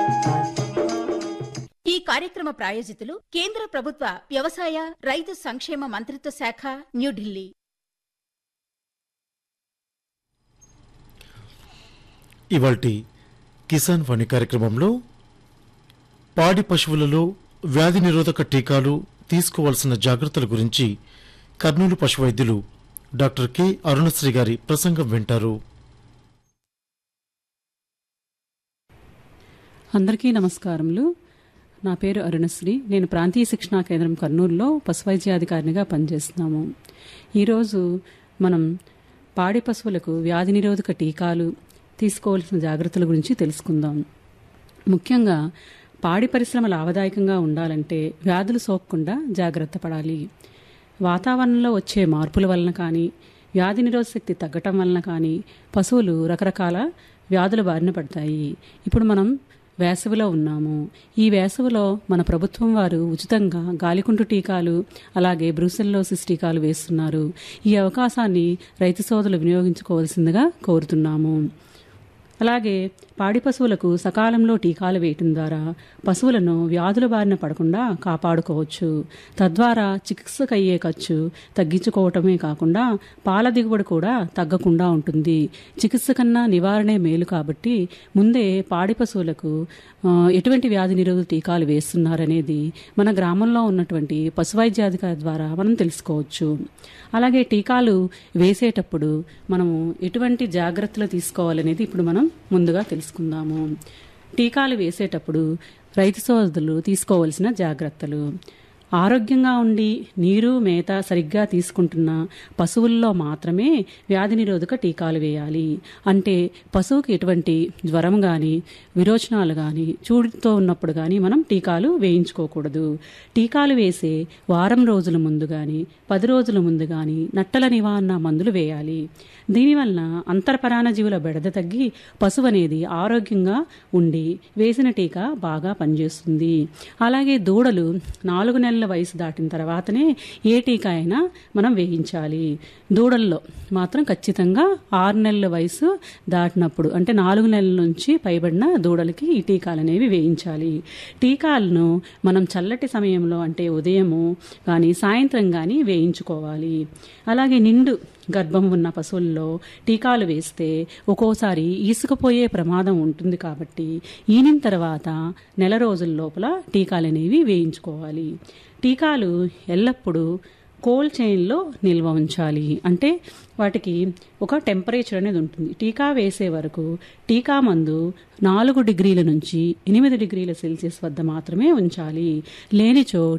ఈ కార్యక్రమ ప్రాయోజితులు కేంద్ర ప్రభుత్వ వ్యవసాయ రైతు సంక్షేమ మంత్రిత్వ శాఖ న్యూఢిల్లీ ఇవాల్టి కిసాన్ వాణి కార్యక్రమంలో పాడి పశువులలో వ్యాధి నిరోధక టీకాలు తీసుకోవాల్సిన జాగ్రత్తల గురించి కర్నూలు పశు వైద్యులు డాక్టర్ కె అరుణశ్రీ గారి ప్రసంగం వింటారు అందరికీ నమస్కారములు నా పేరు అరుణశ్రీ నేను ప్రాంతీయ శిక్షణా కేంద్రం కర్నూలులో పశువైద్యాధికారినిగా పనిచేస్తున్నాము ఈరోజు మనం పాడి పశువులకు వ్యాధి నిరోధక టీకాలు తీసుకోవాల్సిన జాగ్రత్తల గురించి తెలుసుకుందాం ముఖ్యంగా పాడి పరిశ్రమ లాభదాయకంగా ఉండాలంటే వ్యాధులు సోకకుండా జాగ్రత్త పడాలి వాతావరణంలో వచ్చే మార్పుల వలన కానీ వ్యాధి నిరోధ శక్తి తగ్గటం వలన కానీ పశువులు రకరకాల వ్యాధుల బారిన పడతాయి ఇప్పుడు మనం వేసవిలో ఉన్నాము ఈ వేసవిలో మన ప్రభుత్వం వారు ఉచితంగా గాలికుంటు టీకాలు అలాగే బ్రూసెల్లోసిస్ టీకాలు వేస్తున్నారు ఈ అవకాశాన్ని రైతు సోదరులు వినియోగించుకోవాల్సిందిగా కోరుతున్నాము అలాగే పాడి పశువులకు సకాలంలో టీకాలు వేయటం ద్వారా పశువులను వ్యాధుల బారిన పడకుండా కాపాడుకోవచ్చు తద్వారా చికిత్సకు అయ్యే ఖర్చు తగ్గించుకోవటమే కాకుండా పాల దిగుబడి కూడా తగ్గకుండా ఉంటుంది చికిత్స కన్నా నివారణే మేలు కాబట్టి ముందే పాడి పశువులకు ఆ, ఎటువంటి వ్యాధి నిరోధక టీకాలు వేస్తున్నారనేది మన గ్రామంలో ఉన్నటువంటి పశువైద్యాధికారి ద్వారా మనం తెలుసుకోవచ్చు అలాగే టీకాలు వేసేటప్పుడు మనము ఎటువంటి జాగ్రత్తలు తీసుకోవాలనేది ఇప్పుడు మనం ముందుగా తెలుసుకుందాము టీకాలు వేసేటప్పుడు రైతు సోదరులు తీసుకోవాల్సిన జాగ్రత్తలు ఆరోగ్యంగా ఉండి నీరు మేత సరిగ్గా తీసుకుంటున్న పశువుల్లో మాత్రమే వ్యాధి నిరోధక టీకాలు వేయాలి అంటే పశువుకి ఎటువంటి జ్వరం కానీ విరోచనాలు కానీ చూడుతో ఉన్నప్పుడు కానీ మనం టీకాలు వేయించుకోకూడదు టీకాలు వేసే వారం రోజుల ముందు కానీ పది రోజుల ముందు కానీ నట్టల నివారణ మందులు వేయాలి దీనివలన అంతర్పరాణ జీవుల బెడద తగ్గి పశువు అనేది ఆరోగ్యంగా ఉండి వేసిన టీకా బాగా పనిచేస్తుంది అలాగే దూడలు నాలుగు నెలల వయసు దాటిన తర్వాతనే ఏ టీకా అయినా మనం వేయించాలి దూడల్లో మాత్రం ఖచ్చితంగా ఆరు నెలల వయసు దాటినప్పుడు అంటే నాలుగు నెలల నుంచి పైబడిన దూడలకి ఈ టీకాలు అనేవి వేయించాలి టీకాలను మనం చల్లటి సమయంలో అంటే ఉదయము కానీ సాయంత్రం కానీ వేయించుకోవాలి అలాగే నిండు గర్భం ఉన్న పశువుల్లో టీకాలు వేస్తే ఒక్కోసారి ఈసుకుపోయే ప్రమాదం ఉంటుంది కాబట్టి ఈనిన తర్వాత నెల రోజుల లోపల టీకాలు అనేవి వేయించుకోవాలి టీకాలు ఎల్లప్పుడూ కోల్డ్ చైన్లో నిల్వ ఉంచాలి అంటే వాటికి ఒక టెంపరేచర్ అనేది ఉంటుంది టీకా వేసే వరకు టీకా మందు నాలుగు డిగ్రీల నుంచి ఎనిమిది డిగ్రీల సెల్సియస్ వద్ద మాత్రమే ఉంచాలి లేనిచో